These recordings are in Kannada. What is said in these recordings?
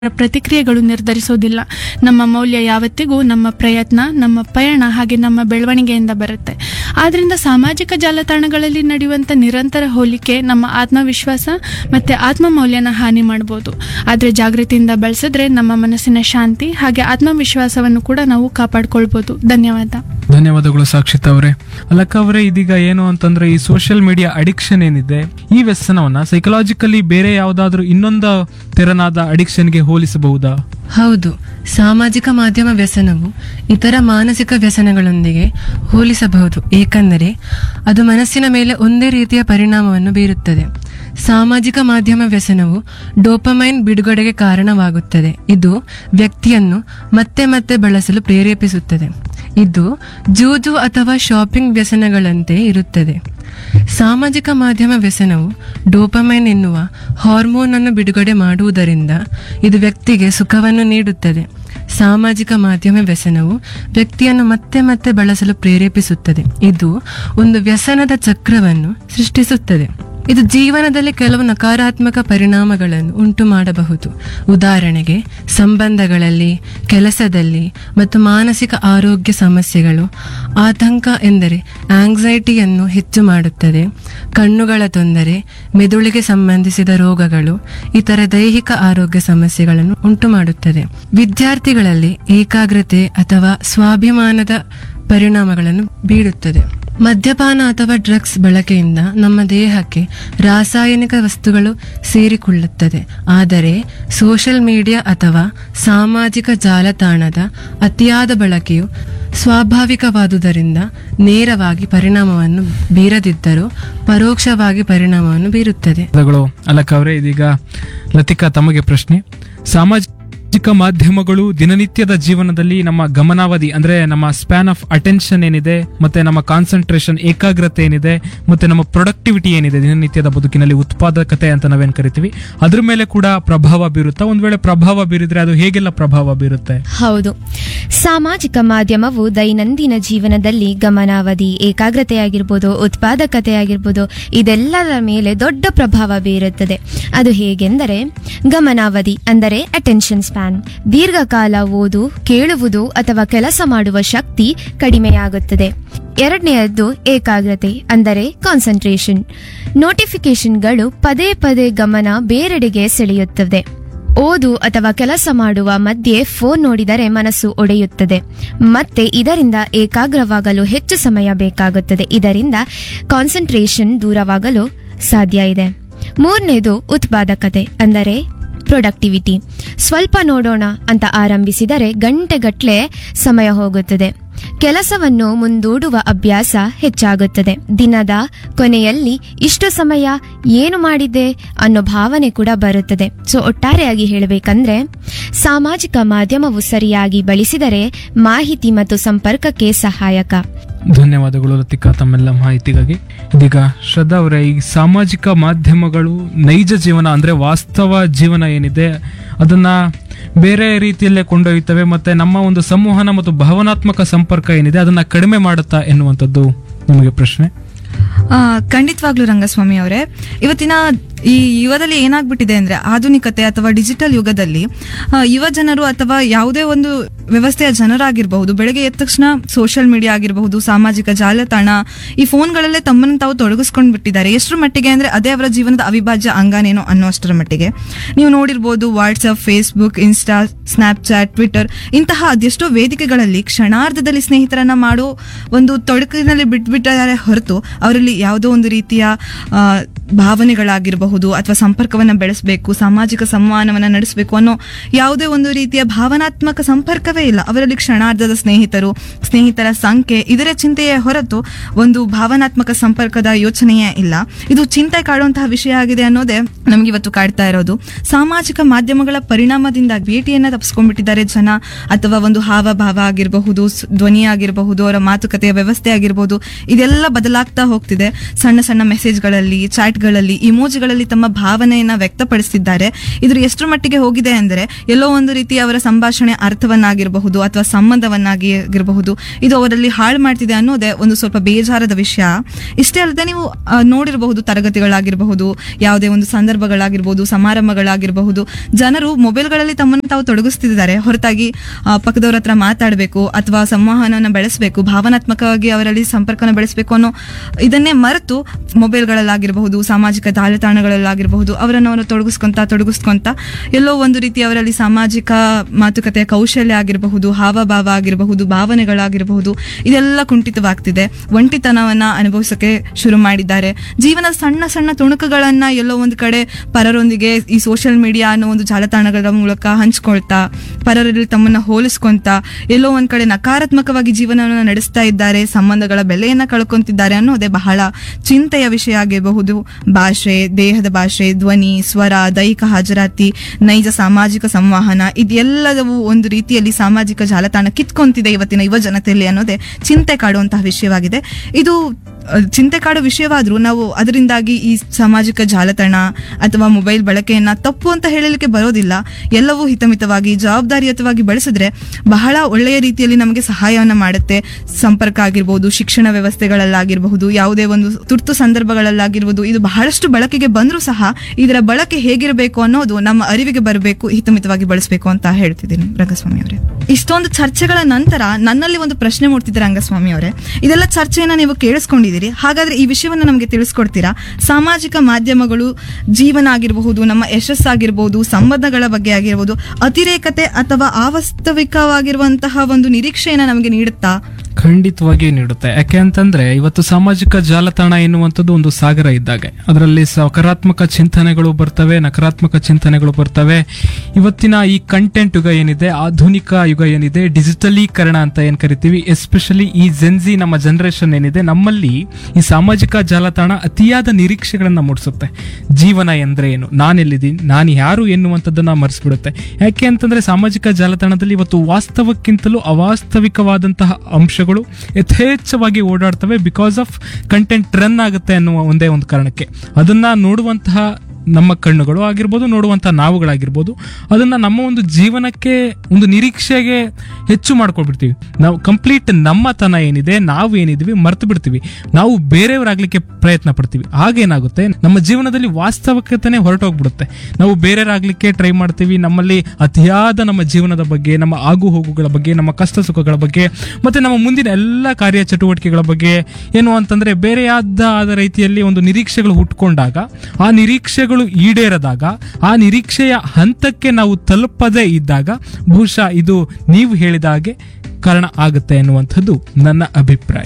ಪ್ರತಿಕ್ರಿಯೆಗಳು ನಿರ್ಧರಿಸೋದಿಲ್ಲ ನಮ್ಮ ಮೌಲ್ಯ ಯಾವತ್ತಿಗೂ ನಮ್ಮ ಪ್ರಯತ್ನ ನಮ್ಮ ಪಯಣ ಹಾಗೆ ನಮ್ಮ ಬೆಳವಣಿಗೆಯಿಂದ ಬರುತ್ತೆ ಆದ್ರಿಂದ ಸಾಮಾಜಿಕ ಜಾಲತಾಣಗಳಲ್ಲಿ ನಡೆಯುವಂಥ ನಿರಂತರ ಹೋಲಿಕೆ ನಮ್ಮ ಆತ್ಮವಿಶ್ವಾಸ ಮತ್ತೆ ಆತ್ಮ ಮೌಲ್ಯನ ಹಾನಿ ಮಾಡ್ಬೋದು ಆದರೆ ಜಾಗೃತಿಯಿಂದ ಬಳಸಿದ್ರೆ ನಮ್ಮ ಮನಸ್ಸಿನ ಶಾಂತಿ ಹಾಗೆ ಆತ್ಮವಿಶ್ವಾಸವನ್ನು ಕೂಡ ನಾವು ಕಾಪಾಡ್ಕೊಳ್ಬೋದು ಧನ್ಯವಾದ ಧನ್ಯವಾದಗಳು ಸಾಕ್ಷಿತ್ ಅವರೇ ಅಲಕ್ಕ ಅವರೇ ಇದೀಗ ಏನು ಅಂತಂದ್ರೆ ಈ ಸೋಷಿಯಲ್ ಮೀಡಿಯಾ ಅಡಿಕ್ಷನ್ ಏನಿದೆ ಈ ವ್ಯಸನವನ್ನ ಸೈಕಲಾಜಿಕಲಿ ಬೇರೆ ಯಾವ್ದಾದ್ರು ಇನ್ನೊಂದು ತೆರನಾದ ಅಡಿಕ್ಷನ್ಗೆ ಹೋಲಿಸಬಹುದಾ ಹೌದು ಸಾಮಾಜಿಕ ಮಾಧ್ಯಮ ವ್ಯಸನವು ಇತರ ಮಾನಸಿಕ ವ್ಯಸನಗಳೊಂದಿಗೆ ಹೋಲಿಸಬಹುದು ಏಕೆಂದರೆ ಅದು ಮನಸ್ಸಿನ ಮೇಲೆ ಒಂದೇ ರೀತಿಯ ಪರಿಣಾಮವನ್ನು ಬೀರುತ್ತದೆ ಸಾಮಾಜಿಕ ಮಾಧ್ಯಮ ವ್ಯಸನವು ಡೋಪಮೈನ್ ಬಿಡುಗಡೆಗೆ ಕಾರಣವಾಗುತ್ತದೆ ಇದು ವ್ಯಕ್ತಿಯನ್ನು ಮತ್ತೆ ಮತ್ತೆ ಬಳಸಲು ಪ್ರೇರೇಪಿಸುತ್ತದೆ ಇದು ಜೂಜು ಅಥವಾ ಶಾಪಿಂಗ್ ವ್ಯಸನಗಳಂತೆ ಇರುತ್ತದೆ ಸಾಮಾಜಿಕ ಮಾಧ್ಯಮ ವ್ಯಸನವು ಡೋಪಮೈನ್ ಎನ್ನುವ ಹಾರ್ಮೋನ್ ಅನ್ನು ಬಿಡುಗಡೆ ಮಾಡುವುದರಿಂದ ಇದು ವ್ಯಕ್ತಿಗೆ ಸುಖವನ್ನು ನೀಡುತ್ತದೆ ಸಾಮಾಜಿಕ ಮಾಧ್ಯಮ ವ್ಯಸನವು ವ್ಯಕ್ತಿಯನ್ನು ಮತ್ತೆ ಮತ್ತೆ ಬಳಸಲು ಪ್ರೇರೇಪಿಸುತ್ತದೆ ಇದು ಒಂದು ವ್ಯಸನದ ಚಕ್ರವನ್ನು ಸೃಷ್ಟಿಸುತ್ತದೆ ಇದು ಜೀವನದಲ್ಲಿ ಕೆಲವು ನಕಾರಾತ್ಮಕ ಪರಿಣಾಮಗಳನ್ನು ಉಂಟು ಮಾಡಬಹುದು ಉದಾಹರಣೆಗೆ ಸಂಬಂಧಗಳಲ್ಲಿ ಕೆಲಸದಲ್ಲಿ ಮತ್ತು ಮಾನಸಿಕ ಆರೋಗ್ಯ ಸಮಸ್ಯೆಗಳು ಆತಂಕ ಎಂದರೆ ಆಂಗ್ಸೈಟಿಯನ್ನು ಹೆಚ್ಚು ಮಾಡುತ್ತದೆ ಕಣ್ಣುಗಳ ತೊಂದರೆ ಮೆದುಳಿಗೆ ಸಂಬಂಧಿಸಿದ ರೋಗಗಳು ಇತರ ದೈಹಿಕ ಆರೋಗ್ಯ ಸಮಸ್ಯೆಗಳನ್ನು ಉಂಟು ಮಾಡುತ್ತದೆ ವಿದ್ಯಾರ್ಥಿಗಳಲ್ಲಿ ಏಕಾಗ್ರತೆ ಅಥವಾ ಸ್ವಾಭಿಮಾನದ ಪರಿಣಾಮಗಳನ್ನು ಬೀರುತ್ತದೆ ಮದ್ಯಪಾನ ಅಥವಾ ಡ್ರಗ್ಸ್ ಬಳಕೆಯಿಂದ ನಮ್ಮ ದೇಹಕ್ಕೆ ರಾಸಾಯನಿಕ ವಸ್ತುಗಳು ಸೇರಿಕೊಳ್ಳುತ್ತದೆ ಆದರೆ ಸೋಷಿಯಲ್ ಮೀಡಿಯಾ ಅಥವಾ ಸಾಮಾಜಿಕ ಜಾಲತಾಣದ ಅತಿಯಾದ ಬಳಕೆಯು ಸ್ವಾಭಾವಿಕವಾದುದರಿಂದ ನೇರವಾಗಿ ಪರಿಣಾಮವನ್ನು ಬೀರದಿದ್ದರೂ ಪರೋಕ್ಷವಾಗಿ ಪರಿಣಾಮವನ್ನು ಬೀರುತ್ತದೆ ಧನ್ಯವಾದಗಳು ಅಲಕ್ಕ ಅವರೇ ಇದೀಗ ಲತಿಕಾ ತಮಗೆ ಪ್ರಶ್ನೆ ಸಾಮಾಜಿಕ ಮಾಧ್ಯಮಗಳು ದಿನನಿತ್ಯದ ಜೀವನದಲ್ಲಿ ನಮ್ಮ ಗಮನಾವಧಿ ಅಂದ್ರೆ ನಮ್ಮ ಸ್ಪ್ಯಾನ್ ಆಫ್ ಅಟೆನ್ಷನ್ ಏನಿದೆ ಮತ್ತೆ ನಮ್ಮ ಕಾನ್ಸಂಟ್ರೇಷನ್ ಏಕಾಗ್ರತೆ ಏನಿದೆ ಮತ್ತೆ ನಮ್ಮ ಪ್ರೊಡಕ್ಟಿವಿಟಿ ಏನಿದೆ ದಿನನಿತ್ಯದ ಬದುಕಿನಲ್ಲಿ ಉತ್ಪಾದಕತೆ ಅಂತ ನಾವೇನ್ ಕರಿತೀವಿ ಅದ್ರ ಮೇಲೆ ಕೂಡ ಪ್ರಭಾವ ಬೀರುತ್ತಾ ಒಂದ್ ವೇಳೆ ಪ್ರಭಾವ ಬೀರಿದ್ರೆ ಅದು ಹೇಗೆಲ್ಲ ಪ್ರಭಾವ ಬೀರುತ್ತೆ ಹೌದು ಸಾಮಾಜಿಕ ಮಾಧ್ಯಮವು ದೈನಂದಿನ ಜೀವನದಲ್ಲಿ ಗಮನಾವಧಿ ಏಕಾಗ್ರತೆಯಾಗಿರ್ಬೋದು ಉತ್ಪಾದಕತೆಯಾಗಿರ್ಬೋದು ಇದೆಲ್ಲದರ ಮೇಲೆ ದೊಡ್ಡ ಪ್ರಭಾವ ಬೀರುತ್ತದೆ ಅದು ಹೇಗೆಂದರೆ ಗಮನಾವಧಿ ಅಂದರೆ ಅಟೆನ್ಷನ್ ಸ್ಪ್ಯಾನ್ ದೀರ್ಘಕಾಲ ಓದು ಕೇಳುವುದು ಅಥವಾ ಕೆಲಸ ಮಾಡುವ ಶಕ್ತಿ ಕಡಿಮೆಯಾಗುತ್ತದೆ ಎರಡನೆಯದ್ದು ಏಕಾಗ್ರತೆ ಅಂದರೆ ಕಾನ್ಸಂಟ್ರೇಷನ್ ನೋಟಿಫಿಕೇಶನ್ಗಳು ಪದೇ ಪದೇ ಗಮನ ಬೇರೆಡೆಗೆ ಸೆಳೆಯುತ್ತದೆ ಓದು ಅಥವಾ ಕೆಲಸ ಮಾಡುವ ಮಧ್ಯೆ ಫೋನ್ ನೋಡಿದರೆ ಮನಸ್ಸು ಒಡೆಯುತ್ತದೆ ಮತ್ತೆ ಇದರಿಂದ ಏಕಾಗ್ರವಾಗಲು ಹೆಚ್ಚು ಸಮಯ ಬೇಕಾಗುತ್ತದೆ ಇದರಿಂದ ಕಾನ್ಸಂಟ್ರೇಷನ್ ದೂರವಾಗಲು ಸಾಧ್ಯ ಇದೆ ಮೂರನೇದು ಉತ್ಪಾದಕತೆ ಅಂದರೆ ಪ್ರೊಡಕ್ಟಿವಿಟಿ ಸ್ವಲ್ಪ ನೋಡೋಣ ಅಂತ ಆರಂಭಿಸಿದರೆ ಗಂಟೆಗಟ್ಲೆ ಸಮಯ ಹೋಗುತ್ತದೆ ಕೆಲಸವನ್ನು ಮುಂದೂಡುವ ಅಭ್ಯಾಸ ಹೆಚ್ಚಾಗುತ್ತದೆ ದಿನದ ಕೊನೆಯಲ್ಲಿ ಇಷ್ಟು ಸಮಯ ಏನು ಮಾಡಿದ್ದೆ ಅನ್ನೋ ಭಾವನೆ ಕೂಡ ಬರುತ್ತದೆ ಸೊ ಒಟ್ಟಾರೆಯಾಗಿ ಹೇಳಬೇಕಂದ್ರೆ ಸಾಮಾಜಿಕ ಮಾಧ್ಯಮವು ಸರಿಯಾಗಿ ಬಳಸಿದರೆ ಮಾಹಿತಿ ಮತ್ತು ಸಂಪರ್ಕಕ್ಕೆ ಸಹಾಯಕ ಧನ್ಯವಾದಗಳು ಲತಿಕಾ ತಮ್ಮೆಲ್ಲ ಮಾಹಿತಿಗಾಗಿ ಇದೀಗ ಶ್ರದ್ಧಾ ಅವರೇ ಈ ಸಾಮಾಜಿಕ ಮಾಧ್ಯಮಗಳು ನೈಜ ಜೀವನ ಅಂದ್ರೆ ವಾಸ್ತವ ಜೀವನ ಏನಿದೆ ಅದನ್ನ ಬೇರೆ ರೀತಿಯಲ್ಲೇ ಕೊಂಡೊಯ್ಯುತ್ತವೆ ಮತ್ತೆ ನಮ್ಮ ಒಂದು ಸಂವಹನ ಮತ್ತು ಭಾವನಾತ್ಮಕ ಸಂಪರ್ಕ ಏನಿದೆ ಅದನ್ನ ಕಡಿಮೆ ಮಾಡುತ್ತಾ ಎನ್ನುವಂಥದ್ದು ನಿಮಗೆ ಪ್ರಶ್ನೆ ಆ, ಖಂಡಿತವಾಗ್ಲೂ ರಂಗಸ್ವಾಮಿ ಅವರೇ ಇವತ್ತಿನ ಈ ಯುಗದಲ್ಲಿ ಏನಾಗ್ಬಿಟ್ಟಿದೆ ಅಂದ್ರೆ ಆಧುನಿಕತೆ ಅಥವಾ ಡಿಜಿಟಲ್ ಯುಗದಲ್ಲಿ ಆ, ಯುವ ಜನರು ಅಥವಾ ಯಾವುದೇ ಒಂದು ವ್ಯವಸ್ಥೆಯ ಜನರಾಗಿರಬಹುದು ಬೆಳಗ್ಗೆ ಎದ್ದ ತಕ್ಷಣ ಸೋಷಿಯಲ್ ಮೀಡಿಯಾ ಆಗಿರಬಹುದು ಸಾಮಾಜಿಕ ಜಾಲತಾಣ ಈ ಫೋನ್ಗಳಲ್ಲೇ ತಮ್ಮನ್ನು ತಾವು ತೊಡಗಿಸ್ಕೊಂಡು ಬಿಟ್ಟಿದ್ದಾರೆ ಎಷ್ಟರ ಮಟ್ಟಿಗೆ ಅಂದ್ರೆ ಅದೇ ಅವರ ಜೀವನದ ಅವಿಭಾಜ್ಯ ಅಂಗನೇನೋ ಅನ್ನೋಷ್ಟರ ಮಟ್ಟಿಗೆ ನೀವು ನೋಡಿರ್ಬೋದು WhatsApp Facebook Insta Snapchat Twitter ಇಂತಹ ಅದೆಷ್ಟೋ ವೇದಿಕೆಗಳಲ್ಲಿ ಕ್ಷಣಾರ್ಧದಲ್ಲಿ ಸ್ನೇಹಿತರನ್ನ ಮಾಡೋ ಒಂದು ತೊಡಕಿನಲ್ಲಿ ಬಿಟ್ಬಿಟ್ಟಿದ್ದಾರೆ ಹೊರತು ಅವರಲ್ಲಿ ಯಾವುದೋ ಒಂದು ರೀತಿಯ ಆ, ಭಾವನೆಗಳಾಗಿರಬಹುದು ಅಥವಾ ಸಂಪರ್ಕವನ್ನ ಬೆಳೆಸಬೇಕು ಸಾಮಾಜಿಕ ಸಂವಹನವನ್ನ ನಡೆಸಬೇಕು ಅನ್ನೋ ಯಾವುದೇ ಒಂದು ರೀತಿಯ ಭಾವನಾತ್ಮಕ ಸಂಪರ್ಕವೇ ಇಲ್ಲ ಅವರಲ್ಲಿ ಕ್ಷಣಾರ್ಧದ ಸ್ನೇಹಿತರು ಸ್ನೇಹಿತರ ಸಂಖ್ಯೆ ಇದರ ಚಿಂತೆಯೇ ಹೊರತು ಒಂದು ಭಾವನಾತ್ಮಕ ಸಂಪರ್ಕದ ಯೋಚನೆಯೇ ಇಲ್ಲ ಇದು ಚಿಂತೆ ಕಾಡುವಂತಹ ವಿಷಯ ಆಗಿದೆ ಅನ್ನೋದೇ ನಮ್ಗೆ ಇವತ್ತು ಕಾಡ್ತಾ ಇರೋದು ಸಾಮಾಜಿಕ ಮಾಧ್ಯಮಗಳ ಪರಿಣಾಮದಿಂದ ಭೇಟಿಯನ್ನ ತಪ್ಪಿಸ್ಕೊಂಡ್ಬಿಟ್ಟಿದ್ದಾರೆ ಜನ ಅಥವಾ ಒಂದು ಹಾವಭಾವ ಆಗಿರಬಹುದು ಸ್- ಧ್ವನಿ ಆಗಿರಬಹುದು ಅವರ ಮಾತುಕತೆಯ ವ್ಯವಸ್ಥೆ ಆಗಿರಬಹುದು ಇದೆಲ್ಲ ಬದಲಾಗ್ತಾ ಹೋಗ್ತಿದೆ ಸಣ್ಣ ಸಣ್ಣ ಮೆಸೇಜ್ಗಳಲ್ಲಿ ಚಾಟ್ಗಳಲ್ಲಿ ಇಮೋಜಿಗಳಲ್ಲಿ ತಮ್ಮ ಭಾವನೆಯನ್ನ ವ್ಯಕ್ತಪಡಿಸಿದ್ದಾರೆ ಇದ್ರ ಎಷ್ಟರ ಮಟ್ಟಿಗೆ ಹೋಗಿದೆ ಅಂದ್ರೆ ಎಲ್ಲೋ ಒಂದು ರೀತಿ ಅವರ ಸಂಭಾಷಣೆ ಅರ್ಥವನ್ನಾಗಿರ್ಬಹುದು ಆಗಿರಬಹುದು ಅಥವಾ ಸಂಬಂಧವನ್ನಾಗಿ ಆಗಿರಬಹುದು ಇದು ಅವರಲ್ಲಿ ಹಾಳು ಮಾಡ್ತಿದೆ ಅನ್ನೋದೇ ಒಂದು ಸ್ವಲ್ಪ ಬೇಜಾರದ ವಿಷಯ ಇಷ್ಟೇ ಅಲ್ಲದೆ ನೀವು ಆ, ನೋಡಿರಬಹುದು ತರಗತಿಗಳಾಗಿರಬಹುದು ಯಾವುದೇ ಒಂದು ಸಂದರ್ಭಗಳಾಗಿರ್ಬೋದು ಸಮಾರಂಭಗಳಾಗಿರಬಹುದು ಜನರು ಮೊಬೈಲ್ಗಳಲ್ಲಿ ತಮ್ಮನ್ನು ತಾವು ತೊಡಗಿಸ್ತಿದ್ದಾರೆ ಹೊರತಾಗಿ ಆ, ಪಕ್ಕದವ್ರ ಹತ್ರ ಮಾತಾಡಬೇಕು ಅಥವಾ ಸಂವಹನನ ಬೆಳೆಸಬೇಕು ಭಾವನಾತ್ಮಕವಾಗಿ ಅವರಲ್ಲಿ ಸಂಪರ್ಕನ ಬೆಳೆಸಬೇಕು ಅನ್ನೋ ಇದನ್ನೇ ಮರೆತು ಮೊಬೈಲ್ಗಳಲ್ಲಾಗಿರಬಹುದು ಸಾಮಾಜಿಕ ಜಾಲತಾಣಗಳಲ್ಲಾಗಿರಬಹುದು ಅವರನ್ನು ಅವರು ತೊಡಗಿಸ್ಕೊಂತ ತೊಡಗಿಸ್ಕೊಂತ ಎಲ್ಲೋ ಒಂದು ರೀತಿ ಅವರಲ್ಲಿ ಸಾಮಾಜಿಕ ಮಾತುಕತೆಯ ಕೌಶಲ್ಯ ಆಗಿರಬಹುದು ಹಾವಭಾವ ಆಗಿರಬಹುದು ಭಾವನೆಗಳಾಗಿರಬಹುದು ಇದೆಲ್ಲ ಕುಂಠಿತವಾಗ್ತಿದೆ ಒಂಟಿತನವನ್ನ ಅನುಭವಿಸಕ್ಕೆ ಶುರು ಮಾಡಿದ್ದಾರೆ ಜೀವನ ಸಣ್ಣ ಸಣ್ಣ ತುಣುಕುಗಳನ್ನ ಎಲ್ಲೋ ಒಂದು ಕಡೆ ಪರರೊಂದಿಗೆ ಈ ಸೋಷಿಯಲ್ ಮೀಡಿಯಾ ಅನ್ನೋ ಒಂದು ಜಾಲತಾಣಗಳ ಮೂಲಕ ಹಂಚ್ಕೊಳ್ತಾ ಪರರಲ್ಲಿ ತಮ್ಮನ್ನ ಹೋಲಿಸ್ಕೊಂತ ಎಲ್ಲೋ ಒಂದ್ ಕಡೆ ನಕಾರಾತ್ಮಕವಾಗಿ ಜೀವನವನ್ನು ನಡೆಸ್ತಾ ಇದ್ದಾರೆ ಸಂಬಂಧಗಳ ಬೆಲೆಯನ್ನ ಕಳ್ಕೊಂತಿದ್ದಾರೆ ಅನ್ನೋದೇ ಬಹಳ ಚಿಂತೆಯ ವಿಷಯ ಆಗಿರಬಹುದು ಭಾಷೆ ದೇಹದ ಭಾಷೆ ಧ್ವನಿ ಸ್ವರ ದೈಹಿಕ ಹಾಜರಾತಿ ನೈಜ ಸಾಮಾಜಿಕ ಸಂವಹನ ಇದೆಲ್ಲದವು ಒಂದು ರೀತಿಯಲ್ಲಿ ಸಾಮಾಜಿಕ ಜಾಲತಾಣ ಕಿತ್ಕೊಂತಿದೆ ಇವತ್ತಿನ ಯುವ ಜನತೆಯಲ್ಲಿ ಅನ್ನೋದೇ ಚಿಂತೆ ಕಾಡುವಂತಹ ವಿಷಯವಾಗಿದೆ ಇದು ಅಹ್, ಚಿಂತೆ ಕಾಡೋ ವಿಷಯವಾದ್ರೂ ನಾವು ಅದರಿಂದಾಗಿ ಈ ಸಾಮಾಜಿಕ ಜಾಲತಾಣ ಅಥವಾ ಮೊಬೈಲ್ ಬಳಕೆಯನ್ನ ತಪ್ಪು ಅಂತ ಹೇಳಲಿಕ್ಕೆ ಬರೋದಿಲ್ಲ ಎಲ್ಲವೂ ಹಿತಮಿತವಾಗಿ ಜವಾಬ್ದಾರಿಯುತವಾಗಿ ಬಳಸಿದ್ರೆ ಬಹಳ ಒಳ್ಳೆಯ ರೀತಿಯಲ್ಲಿ ನಮಗೆ ಸಹಾಯವನ್ನ ಮಾಡುತ್ತೆ ಸಂಪರ್ಕ ಆಗಿರ್ಬೋದು ಶಿಕ್ಷಣ ವ್ಯವಸ್ಥೆಗಳಲ್ಲಾಗಿರಬಹುದು ಯಾವುದೇ ಒಂದು ತುರ್ತು ಸಂದರ್ಭಗಳಲ್ಲಾಗಿರ್ಬೋದು ಇದು ಬಹಳಷ್ಟು ಬಳಕೆಗೆ ಬಂದರೂ ಸಹ ಇದರ ಬಳಕೆ ಹೇಗಿರಬೇಕು ಅನ್ನೋದು ನಮ್ಮ ಅರಿವಿಗೆ ಬರಬೇಕು ಹಿತಮಿತವಾಗಿ ಬಳಸಬೇಕು ಅಂತ ಹೇಳ್ತಿದ್ದೀನಿ ರಂಗಸ್ವಾಮಿ ಅವರೇ ಇಷ್ಟೊಂದು ಚರ್ಚೆಗಳ ನಂತರ ನನ್ನಲ್ಲಿ ಒಂದು ಪ್ರಶ್ನೆ ಮೂಡ್ತಿದೆ ರಂಗಸ್ವಾಮಿ ಅವರೇ ಇದೆಲ್ಲ ಚರ್ಚೆಯನ್ನ ನೀವು ಕೇಳಿಸ್ಕೊಂಡಿದ್ದೀರಿ ಹಾಗಾದ್ರೆ ಈ ವಿಷಯವನ್ನ ನಮಗೆ ತಿಳಿಸ್ಕೊಡ್ತೀರಾ ಸಾಮಾಜಿಕ ಮಾಧ್ಯಮಗಳು ಜೀವನ ಆಗಿರಬಹುದು ನಮ್ಮ ಯಶಸ್ಸಾಗಿರ್ಬೋದು ಸಂಬಂಧಗಳ ಬಗ್ಗೆ ಆಗಿರ್ಬೋದು ಅತಿರೇಕತೆ ಅಥವಾ ಅವಾಸ್ತವಿಕವಾಗಿರುವಂತಹ ಒಂದು ನಿರೀಕ್ಷೆಯನ್ನ ನಮಗೆ ನೀಡುತ್ತಾ ಖಂಡಿತವಾಗಿಯೂ ನೀಡುತ್ತೆ ಯಾಕೆ ಅಂತಂದ್ರೆ ಇವತ್ತು ಸಾಮಾಜಿಕ ಜಾಲತಾಣ ಎನ್ನುವಂಥದ್ದು ಒಂದು ಸಾಗರ ಇದ್ದಾಗೆ ಅದರಲ್ಲಿ ಸಕಾರಾತ್ಮಕ ಚಿಂತನೆಗಳು ಬರ್ತವೆ ನಕಾರಾತ್ಮಕ ಚಿಂತನೆಗಳು ಬರ್ತವೆ ಇವತ್ತಿನ ಈ ಕಂಟೆಂಟ್ ಯುಗ ಏನಿದೆ ಆಧುನಿಕ ಯುಗ ಏನಿದೆ ಡಿಜಿಟಲೀಕರಣ ಅಂತ ಏನ್ ಕರಿತೀವಿ ಎಸ್ಪೆಷಲಿ ಈ ಜೆನ್ಜಿ ನಮ್ಮ ಜನರೇಷನ್ ಏನಿದೆ ನಮ್ಮಲ್ಲಿ ಈ ಸಾಮಾಜಿಕ ಜಾಲತಾಣ ಅತಿಯಾದ ನಿರೀಕ್ಷೆಗಳನ್ನ ಮೂಡಿಸುತ್ತೆ ಜೀವನ ಎಂದ್ರೆ ಏನು ನಾನೆಲ್ಲಿದ್ದೀನಿ ನಾನು ಯಾರು ಎನ್ನುವಂಥದ್ದನ್ನ ಮರೆಸ್ಬಿಡುತ್ತೆ ಯಾಕೆ ಅಂತಂದ್ರೆ ಸಾಮಾಜಿಕ ಜಾಲತಾಣದಲ್ಲಿ ಇವತ್ತು ವಾಸ್ತವಕ್ಕಿಂತಲೂ ಅವಾಸ್ತವಿಕವಾದಂತಹ ಅಂಶಗಳು ಯಥೇಚ್ಛವಾಗಿ ಓಡಾಡ್ತವೆ ಬಿಕಾಸ್ ಆಫ್ ಕಂಟೆಂಟ್ ರನ್ ಆಗುತ್ತೆ ಅನ್ನುವ ಒಂದೇ ಒಂದು ಕಾರಣಕ್ಕೆ ಅದನ್ನ ನೋಡುವಂತಹ ನಮ್ಮ ಕಣ್ಣುಗಳು ಆಗಿರ್ಬೋದು ನೋಡುವಂತಹ ನಾವುಗಳಾಗಿರ್ಬೋದು ಅದನ್ನ ನಮ್ಮ ಒಂದು ಜೀವನಕ್ಕೆ ಒಂದು ನಿರೀಕ್ಷೆಗೆ ಹೆಚ್ಚು ಮಾಡ್ಕೊಳ್ಬಿಡ್ತೀವಿ ನಾವು ಕಂಪ್ಲೀಟ್ ನಮ್ಮತನ ಏನಿದೆ ನಾವು ಏನಿದೀವಿ ಮರ್ತು ಬಿಡ್ತೀವಿ ನಾವು ಬೇರೆಯವರಾಗ್ಲಿಕ್ಕೆ ಪ್ರಯತ್ನ ಪಡ್ತೀವಿ ಆಗೇನಾಗುತ್ತೆ ನಮ್ಮ ಜೀವನದಲ್ಲಿ ವಾಸ್ತವಿಕತೆನೇ ಹೊರಟೋಗ್ಬಿಡುತ್ತೆ ನಾವು ಬೇರೆಯವರಾಗ್ಲಿಕ್ಕೆ ಟ್ರೈ ಮಾಡ್ತೀವಿ ನಮ್ಮಲ್ಲಿ ಅತಿಯಾದ ನಮ್ಮ ಜೀವನದ ಬಗ್ಗೆ ನಮ್ಮ ಆಗು ಹೋಗುಗಳ ಬಗ್ಗೆ ನಮ್ಮ ಕಷ್ಟ ಸುಖಗಳ ಬಗ್ಗೆ ಮತ್ತೆ ನಮ್ಮ ಮುಂದಿನ ಎಲ್ಲ ಕಾರ್ಯ ಚಟುವಟಿಕೆಗಳ ಬಗ್ಗೆ ಏನು ಅಂತಂದ್ರೆ ಬೇರೆಯಾದ ಆದ ರೀತಿಯಲ್ಲಿ ಒಂದು ನಿರೀಕ್ಷೆಗಳು ಹುಟ್ಕೊಂಡಾಗ ಆ ನಿರೀಕ್ಷೆಗಳು ಈಡೇರದಾಗ ಆ ನಿರೀಕ್ಷೆಯ ಹಂತಕ್ಕೆ ನಾವು ತಲುಪದೇ ಇದ್ದಾಗ ಬಹುಶಃ ಇದು ನೀವು ಹೇಳಿದ ಹಾಗೆ ಕಾರಣ ಆಗುತ್ತೆ ಎನ್ನುವಂಥದ್ದು ನನ್ನ ಅಭಿಪ್ರಾಯ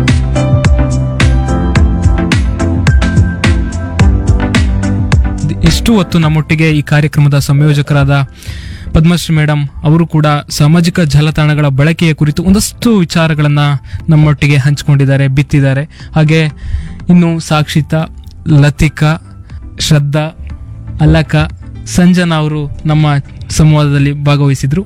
ಎಷ್ಟು ಹೊತ್ತು ನಮ್ಮೊಟ್ಟಿಗೆ ಈ ಕಾರ್ಯಕ್ರಮದ ಸಂಯೋಜಕರಾದ ಪದ್ಮಶ್ರೀ ಮೇಡಮ್ ಅವರು ಕೂಡ ಸಾಮಾಜಿಕ ಜಾಲತಾಣಗಳ ಬಳಕೆಯ ಕುರಿತು ಒಂದಷ್ಟು ವಿಚಾರಗಳನ್ನ ನಮ್ಮೊಟ್ಟಿಗೆ ಹಂಚಿಕೊಂಡಿದ್ದಾರೆ ಬಿತ್ತಿದ್ದಾರೆ ಹಾಗೆ ಇನ್ನು ಸಾಕ್ಷಿತಾ ಲತಿಕಾ ಶ್ರದ್ಧಾ ಅಲಕ ಸಂಜನಾ ಅವರು ನಮ್ಮ ಸಂವಾದದಲ್ಲಿ ಭಾಗವಹಿಸಿದ್ರು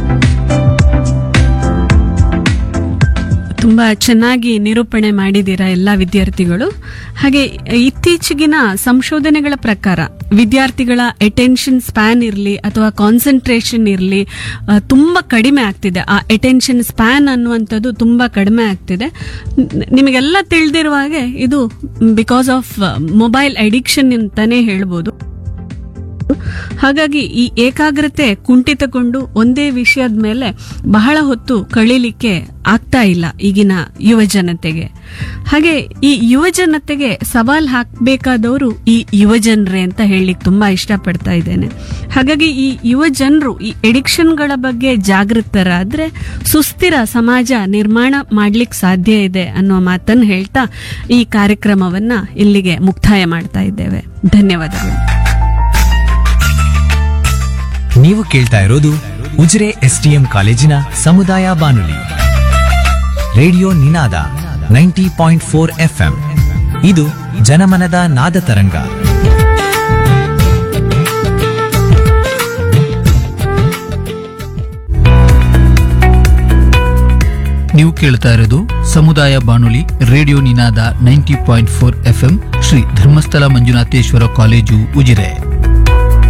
ತುಂಬಾ ಚೆನ್ನಾಗಿ ನಿರೂಪಣೆ ಮಾಡಿದ್ದೀರಾ ಎಲ್ಲ ವಿದ್ಯಾರ್ಥಿಗಳು ಹಾಗೆ ಇತ್ತೀಚೆಗಿನ ಸಂಶೋಧನೆಗಳ ಪ್ರಕಾರ ವಿದ್ಯಾರ್ಥಿಗಳ ಅಟೆನ್ಷನ್ ಸ್ಪ್ಯಾನ್ ಇರಲಿ ಅಥವಾ ಕಾನ್ಸಂಟ್ರೇಷನ್ ಇರಲಿ ತುಂಬಾ ಕಡಿಮೆ ಆಗ್ತಿದೆ ಆ ಅಟೆನ್ಷನ್ ಸ್ಪ್ಯಾನ್ ಅನ್ನುವಂಥದ್ದು ತುಂಬಾ ಕಡಿಮೆ ಆಗ್ತಿದೆ ನ- ನಿಮಗೆಲ್ಲ ತಿಳಿದಿರುವ ಹಾಗೆ ಇದು ಬಿಕಾಸ್ ಆಫ್ ಮೊಬೈಲ್ ಅಡಿಕ್ಷನ್ ಅಂತಾನೆ ಹೇಳ್ಬೋದು ಹಾಗಾಗಿ ಈ ಏಕಾಗ್ರತೆ ಕುಂಠಿತಗೊಂಡು ಒಂದೇ ವಿಷಯದ ಮೇಲೆ ಬಹಳ ಹೊತ್ತು ಕಳೀಲಿಕ್ಕೆ ಆಗ್ತಾ ಇಲ್ಲ ಈಗಿನ ಯುವ ಜನತೆಗೆ ಹಾಗೆ ಈ ಯುವ ಜನತೆಗೆ ಸವಾಲ್ ಹಾಕಬೇಕಾದವರು ಈ ಯುವ ಜನರೇ ಅಂತ ಹೇಳಲಿಕ್ಕೆ ತುಂಬಾ ಇಷ್ಟಪಡ್ತಾ ಇದ್ದೇನೆ ಹಾಗಾಗಿ ಈ ಯುವ ಜನರು ಈ ಎಡಿಕ್ಷನ್ಗಳ ಬಗ್ಗೆ ಜಾಗೃತರಾದ್ರೆ ಸುಸ್ಥಿರ ಸಮಾಜ ನಿರ್ಮಾಣ ಮಾಡ್ಲಿಕ್ಕೆ ಸಾಧ್ಯ ಇದೆ ಅನ್ನುವ ಮಾತನ್ನು ಹೇಳ್ತಾ ಈ ಕಾರ್ಯಕ್ರಮವನ್ನ ಇಲ್ಲಿಗೆ ಮುಕ್ತಾಯ ಮಾಡ್ತಾ ಇದ್ದೇವೆ ಧನ್ಯವಾದಗಳು ನೀವು ಕೇಳ್ತಾ ಇರೋದು ಉಜಿರೆ ಎಸ್ಟಿಎಂ ಕಾಲೇಜಿನ ಸಮುದಾಯ ಬಾನುಲಿ radio Ninada ninety point four FM ಇದು ಜನಮನದ ನಾದ ತರಂಗ ನೀವು ಕೇಳ್ತಾ ಇರೋದು ಸಮುದಾಯ ಬಾನುಲಿ radio Ninada ninety point four FM Shri Dharmasthala Manjunatheshwara college Ujire